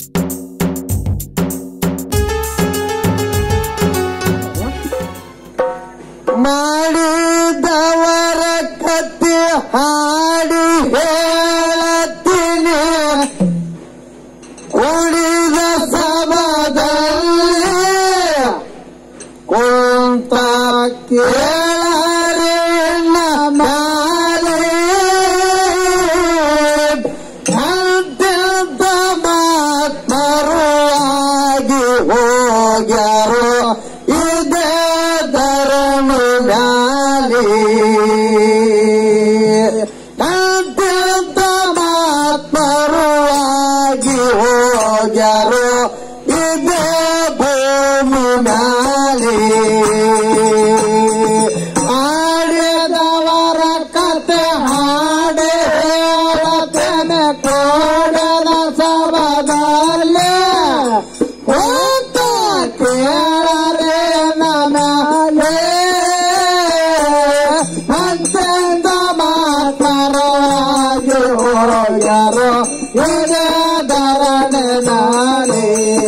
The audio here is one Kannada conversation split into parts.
ಮಾಡಿದವರ ಕತ್ತಿ ಹಾಡಿ ಹೇಳತ್ತೀನಿ ಕುಡಿದ ಸಭದಲ್ಲಿ ಕುಂತ ಕೇಳರೆ ನಮಾಲೆ ಅಂತ್ಯಂತ ಮಾತ್ಮರು ಆಗಿ ಹೋಗ್ಯಾರೋ ಇದೇ ಧರಣಿ ಮ್ಯಾಲೆ ಅಂತ್ಯಂತ ಮಾತ್ಮರು ಆಗಿ ಹೋಗ್ಯಾರೋ ಇದೇ ಭೂಮಿ ಮ್ಯಾಲೆ ಆಡಿದವರ ಕತೆ ಹಾಡಿ ಹೇಳತೇನೆ ಕೋಡದ ಸಭದಲ್ಲಿ ಕೂತ ಕೇಳರೆ ನಮಗೆ ಅಂತೆಂದ ಮಾತರಾಗಿ ಹೋಗ್ಯಾರೋ ಇದೇ ಧರಣೆ ನಾನೇ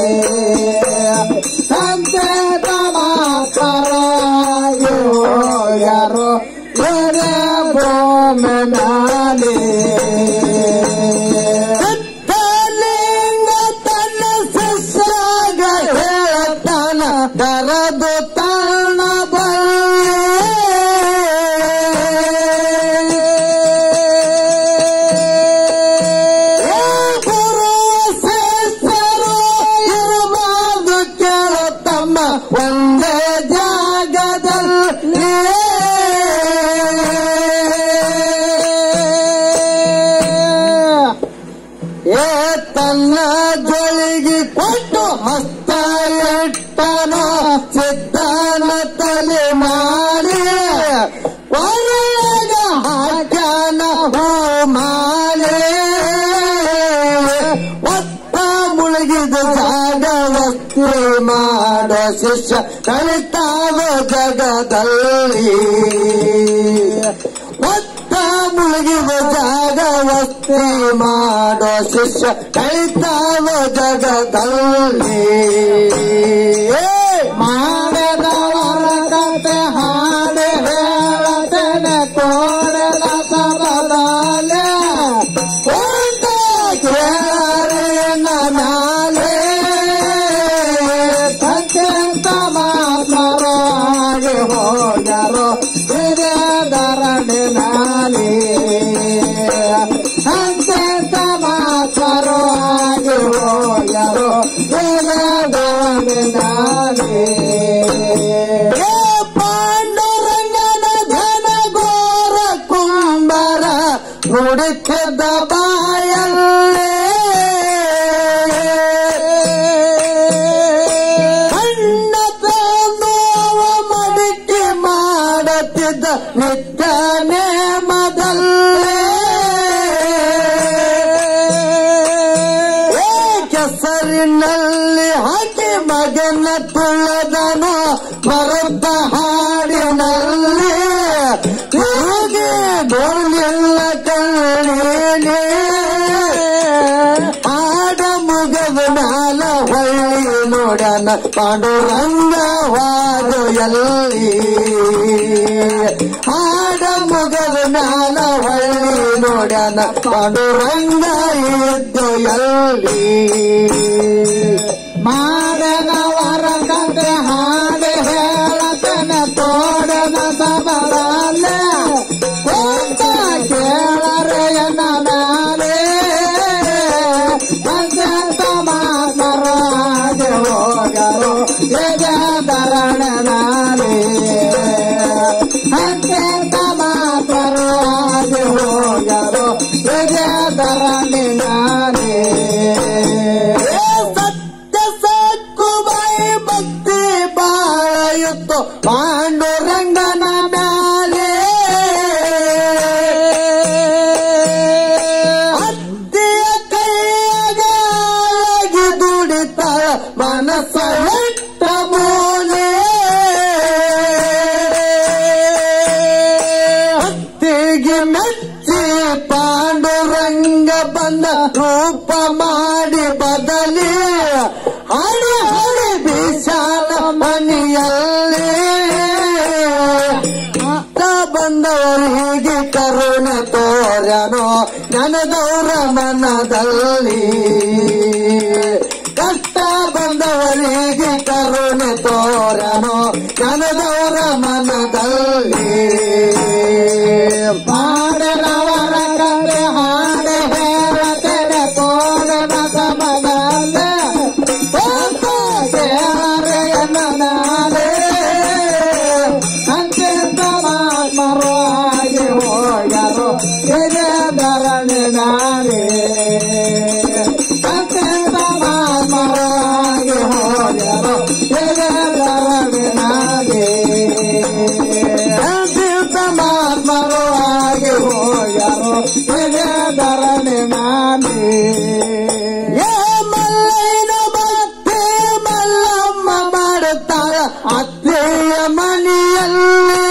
ಅಂತೆಂದ ಮಾತರಾಗಿ ಹೋಗ್ಯಾರೋ ಇದೇ ಭೂಮಿ ನಾನೇ ಸಿದ್ಧಲಿಂಗ ತನ್ನ ಶಿಷ್ಯಾಗ ಹೇಳ್ತಾನ ದರದು ತಾಣ ಗುರು ಶಿಷ್ಯರು ಇರಬಾರ್ದು ಕೇಳುತ್ತಮ್ಮ ಒಂದೇ ಜಾಗದಲ್ಲಿ ಏ ತನ್ನ ಜೊಳಿಗೆ ಕೊಟ್ಟು ಹಸ್ತ ಇಟ್ಟನ ಸಿದ್ಧಾನ ತಲೆ ಮಾಡಿ ಒಳಗ ಹಾಕ್ಯಾನ ಹೂ ಮಾಲೆ ಒತ್ತ ಮುಳುಗಿದ ಜಾಗ ವಸ್ತಿ ಮಾಡೋ ಶಿಷ್ಯ ಕಲಿತಾವ ಜಗದಲ್ಲಿ ಒತ್ತ ಮುಳುಗಿದ ಜಾಗ ವಸ್ತಿ ಮಾಡೋ ಶಿಷ್ಯ ಕಲಿತಾವ ಜಗದಲ್ಲಿ ಮಾಡದವರ ಕತೆ ಹಾಡಿ ಹೇಳತೇನೆ ಕೋಡಲ ಸಬದಾಲೆ ಕೊಂಡ ಕೇಳರೆ ನಾಲೆ ಅತ್ಯಂತ ಮಾತರಾಗಿ ಹೋಗರೋ ಇದೇ ಧರಣಿ ನಾಲಿ ಅತ್ಯಂತ ಮಾತರಾಗಿ ಹೋಗರೋ ಇದೇ ಧರಣಿ ನಾಲಿ ಏ ಪಾಂಡುರಂಗನ ಧನ ಘೋರ ಕುಂಬರ ನುಡಿತಿದ್ದ ಬಾಯಲ್ಲೇ ಕಣ್ಣ ನೋವ ಮಡಿಕೆ ಮಾಡುತ್ತಿದ್ದ ನಿತ್ಯ ನೇಮದಲ್ಲೇ ಏ ಕೆಸರಿನಲ್ಲಿ ಹಾಕಿ ಮಗನ ತುಳದನು ಮರದ ಹಾಡಿನಲ್ಲಿ ತಿರುಗಿ ನೋಡಲಿಲ್ಲ ಕಣ್ಣೀನೇ ಆಡ ಮುಗದ ಮ್ಯಾಲ ಹೊಳ್ಳಿ ನೋಡನ ಪಾಂಡುರಂಗವಾದು ಎಲ್ಲಿ ಆಡ ಮುಗದ ಮ್ಯಾಲ ಹೊಳ್ಳಿ ನೋಡನ ಪಾಂಡುರಂಗ ಇದ್ದು ಎಲ್ಲಿ ಮಾಡನವರ ಕತೆ ಹಾಡಿ ಹೇಳತನ ತೋಡನ ಸಬಲ ಕೊಂದ ಕೇಳರೆಯ ನಾಲೆ ಅತ್ಯಂತ ಮಾತರಾಜ ಹೋಗರು ಧರಣ ನಾಲೆ ಅತ್ಯಂತ ಮಾತರಾಜ ಹೋಗರು ಧರಣ ನಾಲೆ ಸತ್ಯ ಸಾಕು ಬೈ ಭಕ್ತಿ ಬಾಳೆಯುತ್ತು ಪಾಂಡುರಂಗನ ಮ್ಯಾಲೆ ಅತ್ತೆಯ ಕೈಯಾಗಿ ದುಡಿತಾಳ ಮನಸ್ಸ ಹೆಟ್ಟ ಮೂಲೆ ಹತ್ತಿಗೆ ಮೆಚ್ಚಿ ಪಾಂಡುರಂಗ ಬಂದ ರೂಪ ಮಾಡಿ ಬದಲಿ ತೋರನೋ ನನದವರ ಮನದಲ್ಲಿ ಕಷ್ಟ ಬಂದವರಿಗೆ ಕರುಣೆ ತೋರನೋ ನನದವರ ಮನದಲ್ಲಿ ಹಾಡರವರ ಕತೆ ಹಾಡೆ ಹೇಳತೆರೆ ತೋರಣ ಸಮಗಲ್ಲ ನಾನೇ ಅಂತ್ಯಂತ ಮಾತ್ಮರಾಗಿ ಹೋಗರು ಧರಣಿ ನಾನೇ ಅಂತ್ಯಂತ ಮಾತ್ಮರಾಗಿ ಹೋಗರು ಧರಣಿ ನಾನೇ ಪರಮಾತ್ಮರು ಆಗಿ ಹೋಗರು ಧರಣಿ ನಾನೇ ಏ ಮಲ್ಲಯ್ಯನ ಭಕ್ತಿ ಮಲ್ಲಮ್ಮ ಮಾಡುತ್ತಾಳ ಅತ್ತೆಯ ಮನೆಯಲ್ಲಿ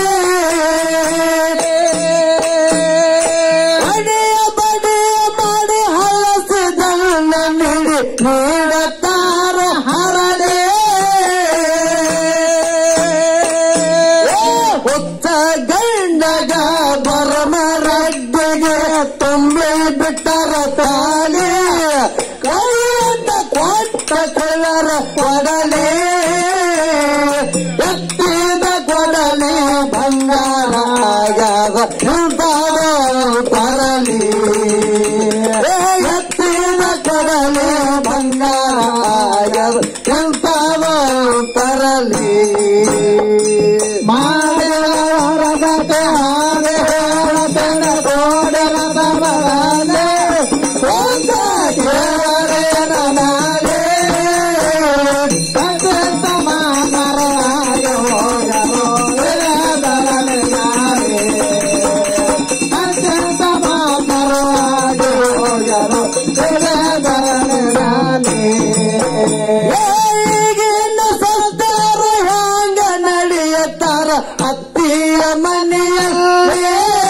ಅಡೆಯ ಬಡೆಯ ಮಾಡಿ ಹಳಸಿದನ್ನ ನೀಡಿ ನೀಡುತ್ತಾರ ಹರಡೆ ಹುತ್ತ ಗಂಡಗ ಬರಮರಡ್ಡಿಗೆ ತುಂಬಿ ಬಿಟ್ಟರ ತಾಲಿ ಕೈಯಿಂದ ಕೊಟ್ಟ ಕಳರ ಕೊಡಲೆ ಎತ್ತಿದ ಕೊಡಲೆ ಬಂಗಾರ ತರಲಿ ಎತ್ತಿದ ಕೊಡಲೆ ಬಂಗಾರ ಎಂತಾವ ತರಲಿ ಮಾದೇವರ ಕತೆ ಹಾಗೆ ಹೇಳತೆರೆ ತೋರಣ ಸಮಗಲ್ಲ ಸ್ವಂತ ಕೇಳರೇನ ನಾನೇ ಅಂತ್ಯಂತ ಮಾತ್ಮರಾಗಿ ಹೋಗರು ಧರಣಿ ನಾನೇ ಅಂತ್ಯಂತ ಮಾತ್ಮರಾಗಿ ಹೋಗರು ಧರಣಿ ನಾನೇ ಈಗಿನ ಸತ್ತಾರ ಹ್ಯಾಂಗ ನಡೆಯತ್ತಾರ ಅತ್ತಿಯ ಮನೆಯಲ್ಲಿ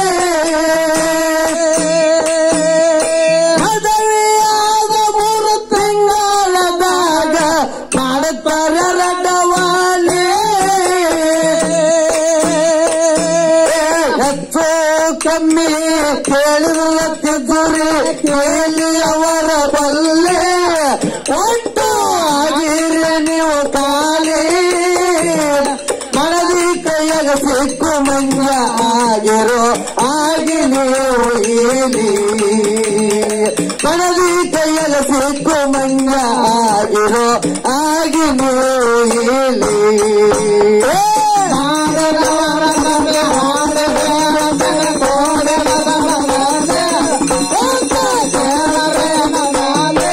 ಮದುವೆಯಾದ ಮೂರು ತಿಂಗಳದಾಗ ಮಾಡುತ್ತಾರ ರಡವಾಲೆ ಹೆಚ್ಚು ಕಮ್ಮಿ ಕೇಳಿರುತ್ತಿದ್ದುರಿ ಕೇಳಿ ಅವರ ಬಲ್ಲೆ ಒಟ್ಟು ಆಗಿರಿ ನೀವು ಕಾಲಿ ಮನದಿ ಕೈಯಾಗ ಸಿಕ್ಕು ಮಂಜ ಆಗಿರೋ ಆಗಿ ನೀವು ಇಲ್ಲಿ ಮನದಿ ಕೈಯಾಗ ಸಿಕ್ಕು ಮಂಜ ಆಗಿರೋ ಆಗಿ ನೀವು ಇಲ್ಲಿ ಮಾದೇವರ ಕತೆ ಹಾಡೆ ಹೇಳತೆರೆ ತೋರಣ ಸಮಗಲ್ಲ ಸ್ವಂತ ಕೇಳರೇನ ನಾನೇ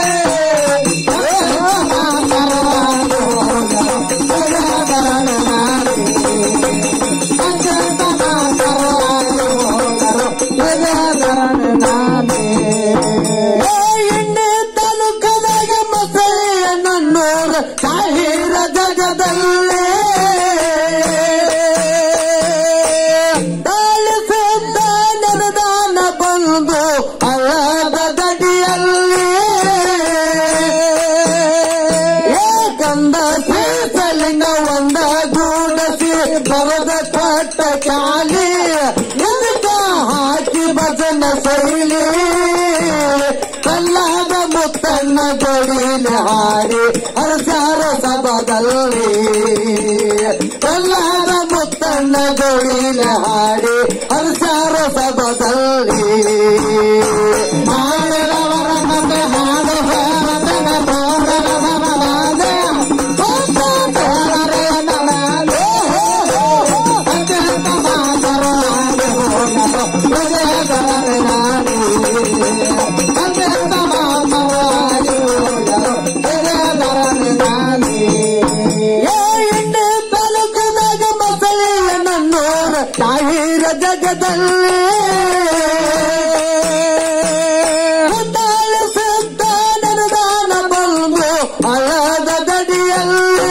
ಅಂತ್ಯಂತ ಮಾತ್ಮರಾಗಿ ಹೋಗರು ಧರಣಿ ನಾನೇ ಅಂತ್ಯಂತ ಮಾತ್ಮರಾಗಿ ಹೋಗರು ಧರಣಿ ನಾನೇ ಎಣ್ಣೆ ತಾಲೂಕದಾಗ ಮಸಳೆಯ ನನ್ನೂರ ಸಾವಿರ ಜಗದಲ್ಲೇ ತಾಳಿಸಿದ್ದ ನೆನದಾನ ಬಂದು ಹಳ್ಳದ ಗಡಿಯಲ್ಲಿ ಏಕಂದ ಶ್ರೀಸಲಿಂಗ ಒಂದ ಗೂಡಸಿ ಬರದ ಕೊಟ್ಟ ಕಾಲಿ ಇದಕ್ಕ ಹಾಕಿ ಭಜನ ಶೈಲಿ ಕಲ್ಲಾದ ಮುತ್ತಣ್ಣ ಜೋಡಿಲಿ ಹಾಡಿ ಹರಸಾರ ಸಭದಲ್ಲಿ ಕಲ್ಲಾದ ಮುತ್ತಣ್ಣ ಜೋಡಿಲಿ ಹಾಡಿ ಹರಸಾರ ಸಭದಲ್ಲಿ ಮಾದೇವರ ಕತೆ ಹಾಡು ಹೇಳತೆರೆ ತೋರಣ ಸಮಗಲ್ಲ ಸ್ವಂತ ಕೇಳರೇನ ನಾನೇ ಅಂತ್ಯಂತ ಮಾತ್ಮರಾಗಿ ಹೋಗರು ಧರಣಿ ನಾನೇ ಅಂತ್ಯಂತ ಮಾತ್ಮರಾಗಿ ಹೋಗರು ಧರಣಿ ನಾನೇ ಏ ಎಣ್ಣೆ ತಾಲೂಕದಾಗ ಮಸಳೆಯ ನನ್ನೂರ ಸಾವಿರ ಜಗದಲ್ಲಿ ತಾಳಿಸಿದ್ದ ನೆನದಾನ ಬಂದು ಹಳದ ಗಡಿಯಲ್ಲಿ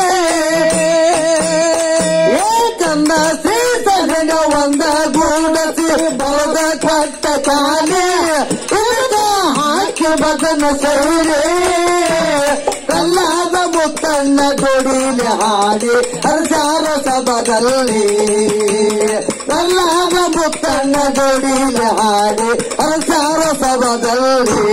ಏಕಂದ ಶ್ರೀಸಲಿಂಗ ಒಂದ ಗೂಡಸಿ ಬರದ ಕೊಟ್ಟ ಕಾಲಿ ಇದಕ್ಕ ಹಾಕಿ ಭಜನ ಶೈಲಿ ಕಲ್ಲಾದ ಮುತ್ತಣ್ಣ ಕೊಡಿಲಿ ಹಾಡಿ ಹರಸಾರ ಸಭದಲ್ಲಿ ಕಲ್ಲಾಗ ಮುತ್ತಣ್ಣ ಜೋಡಿಲೆ ಹಾಡಿ ಅರಸಾರ ಸಭದಲ್ಲಿ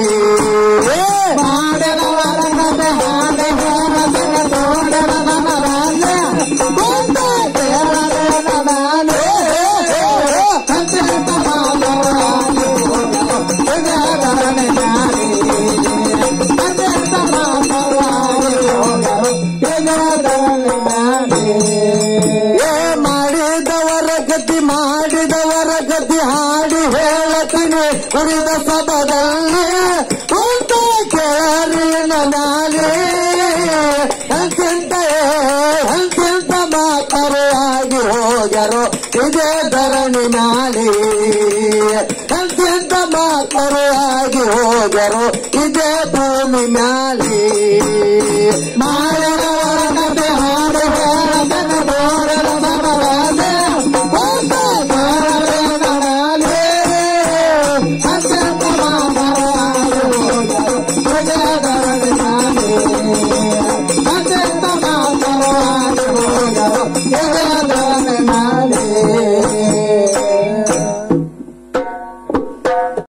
ಮಾಡಿದವರ ಕತೆ ಹಾಡಿ ಹೋಗದನ ತೋಡದನ ರಾಜ ಬಂದ ಕೇಳಲೇನ ನಾನೇ ಅತ್ಯಂತ ಮಾತವಾಡಿ ಹೋಗರಣೆ ನಾನೇ ಅತ್ಯಂತ ಮಾತವಾಡಿ ಹೋಗರಣೆ ನಾನೇ ಏ ಮಾಡಿದವರ ಗತಿ ಮಾಡಿದವರ ಗತಿ ಹಾಡಿ ಹೇಳತೀನಿ ಉಳಿದ ಸಭದಲ್ಲಿ ಅಂತ ಕೇಳಿನ ನಾನೇ ಎಂತೆಂತ ಎಂತೆಂತ ಮಾತರಾಗಿ ಹೋಗರು ಇದೇ ಧರಣಿ ನಾನೇ ಎಂತೆಂತ ಮಾತರಾಗಿ ಹೋಗರು ಇದೇ ಭೂಮಿ ಮ್ಯಾಲೆ ಮಾಡಿದವರ ಕತೆ ಹಾಡಿ ಹೇಳದನ ತೋಡದ ಸಮರಾಜ ಬಂದ ಕೇಳಲೇನ ನಾನೇ ಅತ್ಯಂತ ಮಾತವಾಡಿ ಹೋಗರಣೆ ನಾನೇ ಅತ್ಯಂತ ಮಾತವಾಡಿ ಹೋಗರಣೆ